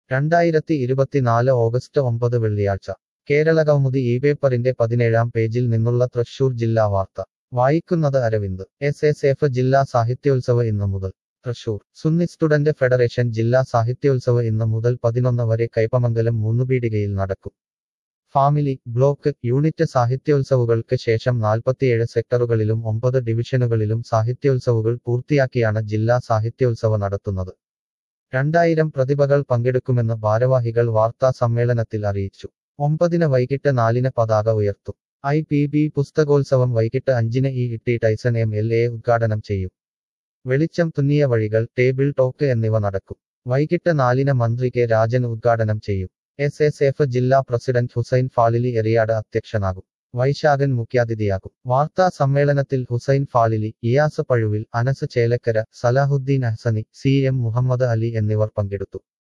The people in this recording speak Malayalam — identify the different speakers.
Speaker 1: രണ്ടായിരത്തി ഇരുപത്തിനാല് ഓഗസ്റ്റ് ഒമ്പത് വെള്ളിയാഴ്ച കേരളകൗമുദി ഈ പേപ്പറിന്റെ പതിനേഴാം പേജിൽ നിന്നുള്ള തൃശൂർ ജില്ലാ വാർത്ത വായിക്കുന്നത് അരവിന്ദ് എസ് എസ് എഫ് ജില്ലാ സാഹിത്യോത്സവ ഇന്ന് മുതൽ തൃശൂർ സുന്നി സ്റ്റുഡന്റ് ഫെഡറേഷൻ ജില്ലാ സാഹിത്യോത്സവ ഇന്ന് മുതൽ പതിനൊന്ന് വരെ കൈപ്പമംഗലം മൂന്നുപീടികയിൽ നടക്കും ഫാമിലി ബ്ലോക്ക് യൂണിറ്റ് സാഹിത്യോത്സവുകൾക്ക് ശേഷം നാൽപ്പത്തിയേഴ് സെക്ടറുകളിലും ഒമ്പത് ഡിവിഷനുകളിലും സാഹിത്യോത്സവുകൾ പൂർത്തിയാക്കിയാണ് ജില്ലാ സാഹിത്യോത്സവ നടത്തുന്നത് രണ്ടായിരം പ്രതിഭകൾ പങ്കെടുക്കുമെന്ന് ഭാരവാഹികൾ വാർത്താ സമ്മേളനത്തിൽ അറിയിച്ചു ഒമ്പതിന് വൈകിട്ട് നാലിന് പതാക ഉയർത്തും ഐ പി ബി പുസ്തകോത്സവം വൈകിട്ട് അഞ്ചിന് E T Tyson M L A ഉദ്ഘാടനം ചെയ്യും വെളിച്ചം തുന്നിയ വഴികൾ ടേബിൾ ടോക്ക് എന്നിവ നടക്കും വൈകിട്ട് നാലിന് മന്ത്രി കെ രാജൻ ഉദ്ഘാടനം ചെയ്യും എസ് എസ് എഫ് ജില്ലാ പ്രസിഡന്റ് ഹുസൈൻ ഫാലിലി എറിയാട് അധ്യക്ഷനാകും വൈശാഖൻ മുഖ്യാതിഥിയാകും വാർത്താ സമ്മേളനത്തിൽ ഹുസൈൻ ഫാലിലി ഇയാസ് പഴുവിൽ അനസ് ചേലക്കര സലാഹുദ്ദീൻ അഹ്സനി സി എം മുഹമ്മദ് അലി എന്നിവർ പങ്കെടുത്തു